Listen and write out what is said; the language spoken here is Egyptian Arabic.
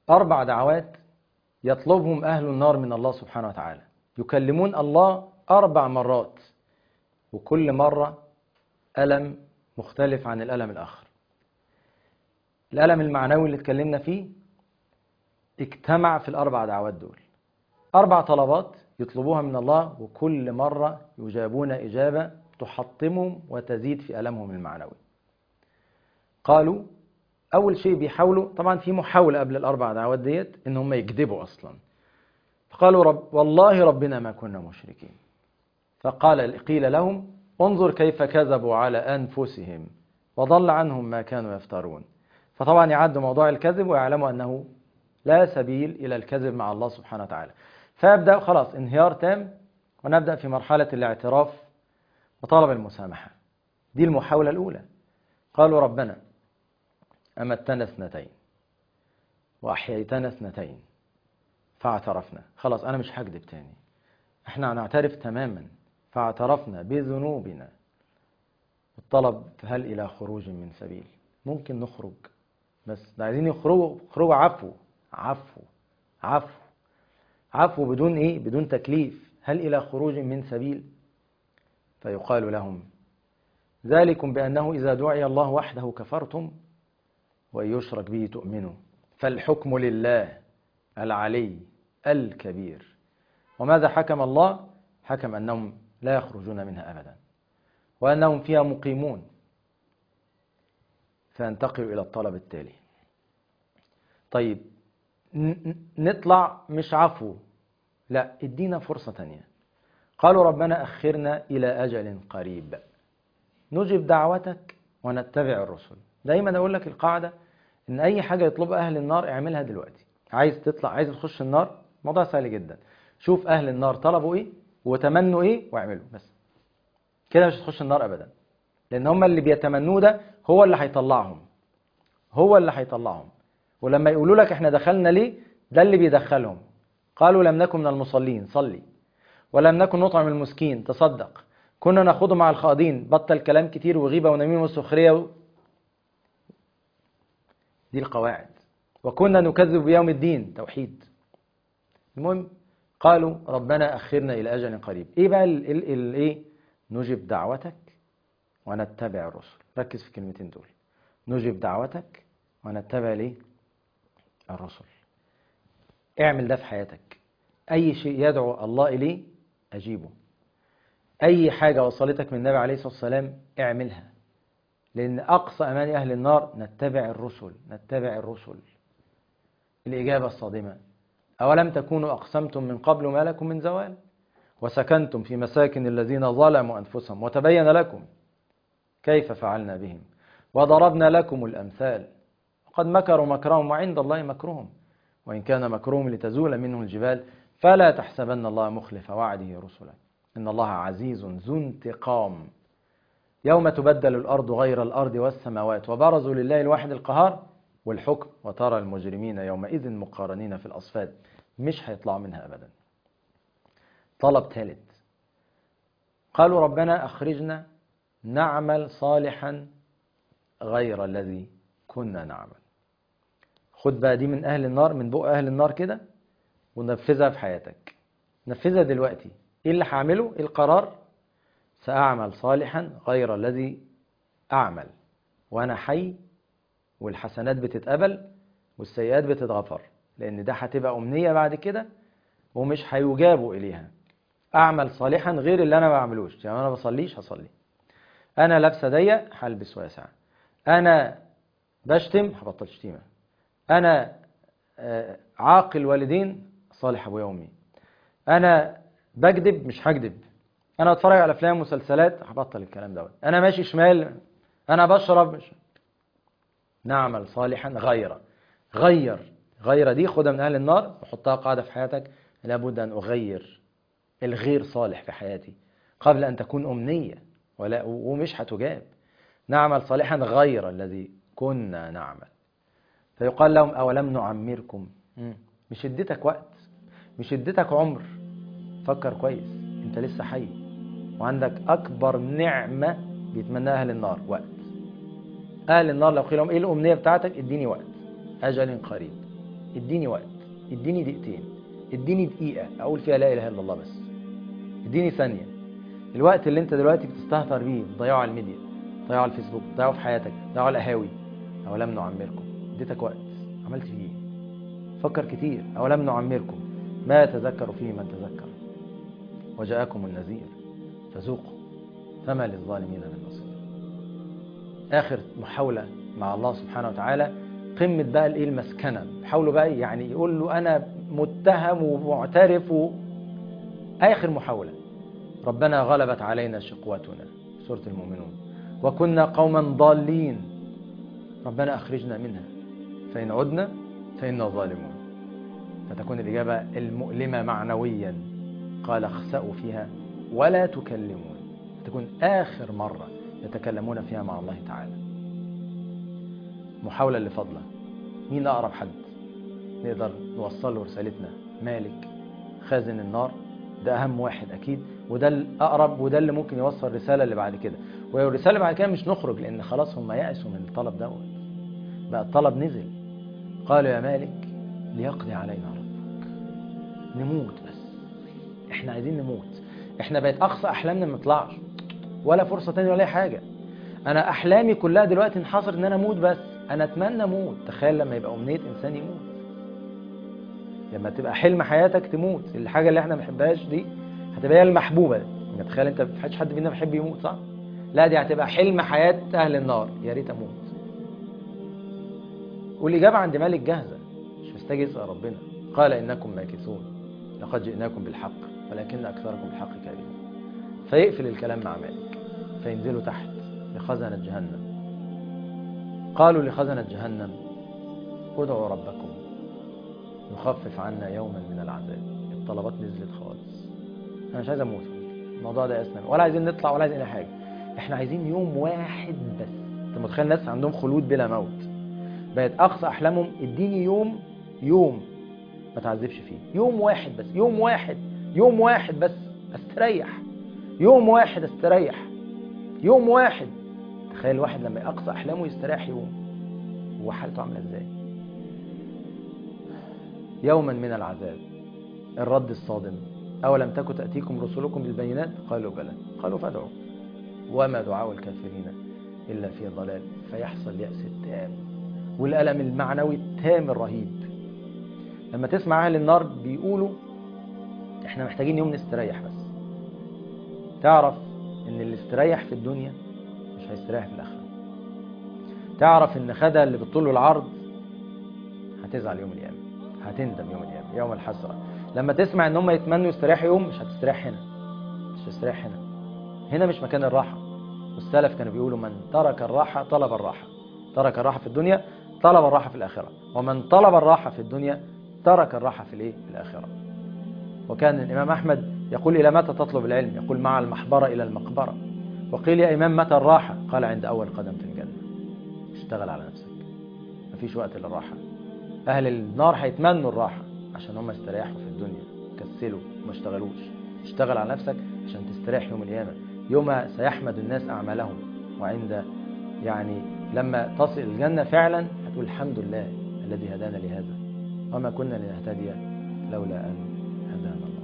أربع دعوات يطلبهم أهل النار من الله سبحانه وتعالى يكلمون الله أربع مرات وكل مرة ألم مختلف عن الألم الآخر الألم المعنوي اللي اتكلمنا فيه اجتمع في الأربع دعوات دول أربع طلبات يطلبوها من الله وكل مرة يجابون إجابة تحطمهم وتزيد في ألمهم المعنوي قالوا أول شيء بيحاولوا طبعا في محاولة قبل الأربع دعوات ديت إن هم يكذبوا أصلا فقالوا رب والله ربنا ما كنا مشركين فقال قيل لهم انظر كيف كذبوا على أنفسهم وضل عنهم ما كانوا يفترون فطبعا يعد موضوع الكذب ويعلموا أنه لا سبيل إلى الكذب مع الله سبحانه وتعالى فيبدأ خلاص انهيار تام ونبدأ في مرحلة الاعتراف وطلب المسامحة دي المحاولة الأولى قالوا ربنا أمتنا اثنتين وأحييتنا اثنتين فاعترفنا خلاص أنا مش هكذب تاني احنا هنعترف تماما فاعترفنا بذنوبنا الطلب هل إلى خروج من سبيل ممكن نخرج بس ده عايزين يخرجوا خروج عفو عفو عفو عفو بدون ايه بدون تكليف هل الى خروج من سبيل فيقال لهم ذلكم بانه اذا دعي الله وحده كفرتم وان يشرك به تؤمنوا فالحكم لله العلي الكبير وماذا حكم الله حكم انهم لا يخرجون منها ابدا وانهم فيها مقيمون فينتقل الى الطلب التالي طيب نطلع مش عفو لا ادينا فرصة تانية قالوا ربنا أخرنا إلى أجل قريب نجب دعوتك ونتبع الرسل دايما أقول لك القاعدة إن أي حاجة يطلبها أهل النار اعملها دلوقتي عايز تطلع عايز تخش النار موضوع سهل جدا شوف أهل النار طلبوا إيه وتمنوا إيه واعمله بس كده مش هتخش النار أبدا لأن هم اللي بيتمنوه ده هو اللي هيطلعهم هو اللي هيطلعهم ولما يقولوا لك احنا دخلنا ليه ده اللي بيدخلهم قالوا لم نكن من المصلين صلي ولم نكن نطعم المسكين تصدق كنا نخوض مع الخائضين بطل كلام كتير وغيبة ونميمة وسخرية و... دي القواعد وكنا نكذب بيوم الدين توحيد المهم قالوا ربنا أخرنا إلى أجل قريب إيه بقى الإيه نجب دعوتك ونتبع الرسل ركز في الكلمتين دول نجب دعوتك ونتبع ليه الرسل اعمل ده في حياتك أي شيء يدعو الله إليه أجيبه أي حاجة وصلتك من النبي عليه الصلاة والسلام اعملها لأن أقصى أمان أهل النار نتبع الرسل نتبع الرسل الإجابة الصادمة أولم تكونوا أقسمتم من قبل ما لكم من زوال وسكنتم في مساكن الذين ظلموا أنفسهم وتبين لكم كيف فعلنا بهم وضربنا لكم الأمثال قد مكروا مكرهم وعند الله مكرهم وإن كان مكرهم لتزول منه الجبال فلا تحسبن الله مخلف وعده رسله إن الله عزيز ذو انتقام يوم تبدل الأرض غير الأرض والسماوات وبرزوا لله الواحد القهار والحكم وترى المجرمين يومئذ مقارنين في الأصفاد مش هيطلعوا منها أبدا طلب ثالث قالوا ربنا أخرجنا نعمل صالحا غير الذي كنا نعمل خد بقى دي من أهل النار من بق أهل النار كده ونفذها في حياتك نفذها دلوقتي إيه اللي هعمله إيه القرار سأعمل صالحا غير الذي أعمل وأنا حي والحسنات بتتقبل والسيئات بتتغفر لأن ده هتبقى أمنية بعد كده ومش هيجابوا إليها أعمل صالحا غير اللي أنا ما بعملوش يعني أنا بصليش هصلي أنا لابسة ضيق هلبس واسع أنا بشتم هبطل شتيمة أنا عاقل والدين صالح أبويا وأمي أنا بكذب مش هكذب أنا بتفرج على أفلام ومسلسلات هبطل الكلام دوت أنا ماشي شمال أنا بشرب مش نعمل صالحا غير غير غير دي خدها من أهل النار وحطها قاعدة في حياتك لابد أن أغير الغير صالح في حياتي قبل أن تكون أمنية ولا ومش هتجاب نعمل صالحا غير الذي كنا نعمل فيقال لهم أولم نعمركم مش اديتك وقت مش اديتك عمر فكر كويس انت لسه حي وعندك أكبر نعمة بيتمناها أهل النار وقت أهل النار لو قيل لهم إيه الأمنية بتاعتك اديني وقت أجل قريب اديني وقت اديني دقيقتين اديني دقيقة اقول فيها لا اله الا الله بس اديني ثانية الوقت اللي انت دلوقتي بتستهتر بيه تضيعه على الميديا تضيعه على الفيسبوك تضيعه في حياتك تضيعه على القهاوي اولم نعمركم اديتك وقت عملت فيه ايه فكر كتير اولم نعمركم ما يتذكر فيه من تذكر وجاءكم النذير فذوقوا فما للظالمين من نصير اخر محاولة مع الله سبحانه وتعالى قمة بقى الايه المسكنة حاولوا بقى يعني يقول له انا متهم ومعترف و... اخر محاولة ربنا غلبت علينا شقوتنا سورة المؤمنون وكنا قوما ضالين ربنا اخرجنا منها فان عدنا فانا ظالمون فتكون الاجابة المؤلمة معنويا قال اخسأوا فيها ولا تكلمون تكون آخر مرة يتكلمون فيها مع الله تعالى محاولة لفضله مين أقرب حد نقدر نوصل له رسالتنا مالك خازن النار ده أهم واحد أكيد وده الأقرب وده اللي ممكن يوصل الرسالة اللي بعد كده والرسالة اللي بعد كده مش نخرج لأن خلاص هم يأسوا من الطلب دوت بقى الطلب نزل قالوا يا مالك ليقضي علينا ربك نموت بس احنا عايزين نموت احنا بقت اقصى احلامنا ما نطلعش ولا فرصه تانية ولا اي حاجه انا احلامي كلها دلوقتي انحصر ان انا اموت بس انا اتمنى اموت تخيل لما يبقى امنيه انسان يموت لما تبقى حلم حياتك تموت الحاجه اللي احنا ما بنحبهاش دي هتبقى هي المحبوبه يعني تخيل انت ما فيش حد فينا بيحب يموت صح لا دي هتبقى حلم حياه اهل النار يا ريت اموت والاجابه عند مالك جاهزه مش محتاج يسال ربنا قال انكم ماكثون لقد جئناكم بالحق ولكن اكثركم الحق كارهون فيقفل الكلام مع مالك فينزلوا تحت لخزنة جهنم قالوا لخزنة جهنم ادعوا ربكم يخفف عنا يوما من العذاب الطلبات نزلت خالص انا مش عايز اموت الموضوع ده يسمى ولا عايزين نطلع ولا عايزين اي حاجه احنا عايزين يوم واحد بس انت متخيل الناس عندهم خلود بلا موت بقت اقصى احلامهم اديني يوم يوم ما تعذبش فيه يوم واحد بس يوم واحد يوم واحد بس استريح يوم واحد استريح يوم واحد تخيل واحد لما اقصى احلامه يستريح يوم هو حالته عامله ازاي يوما من العذاب الرد الصادم اولم تكن تاتيكم رسلكم بالبينات قالوا بلى قالوا فادعوا وما دعاء الكافرين الا في ضلال فيحصل ياس التام والالم المعنوي التام الرهيب لما تسمع اهل النار بيقولوا احنا محتاجين يوم نستريح بس تعرف ان اللي استريح في الدنيا مش هيستريح في الاخره تعرف ان خدها اللي بتطول العرض هتزعل يوم القيامه هتندم يوم القيامه يوم الحسره لما تسمع ان هم يتمنوا يستريحوا يوم مش هتستريح هنا مش هتستريح هنا هنا مش مكان الراحه والسلف كانوا بيقولوا من ترك الراحه طلب الراحه ترك الراحه في الدنيا طلب الراحه في الاخره ومن طلب الراحه في الدنيا ترك الراحه في الايه في الاخره وكان الامام احمد يقول إلى متى تطلب العلم يقول مع المحبرة إلى المقبرة وقيل يا إمام متى الراحة قال عند أول قدم في الجنة اشتغل على نفسك مفيش وقت للراحة أهل النار هيتمنوا الراحة عشان هم يستريحوا في الدنيا كسلوا وما اشتغلوش اشتغل على نفسك عشان تستريح يوم القيامة يوم سيحمد الناس أعمالهم وعند يعني لما تصل الجنة فعلا هتقول الحمد لله الذي هدانا لهذا وما كنا لنهتدي لولا أن هدانا الله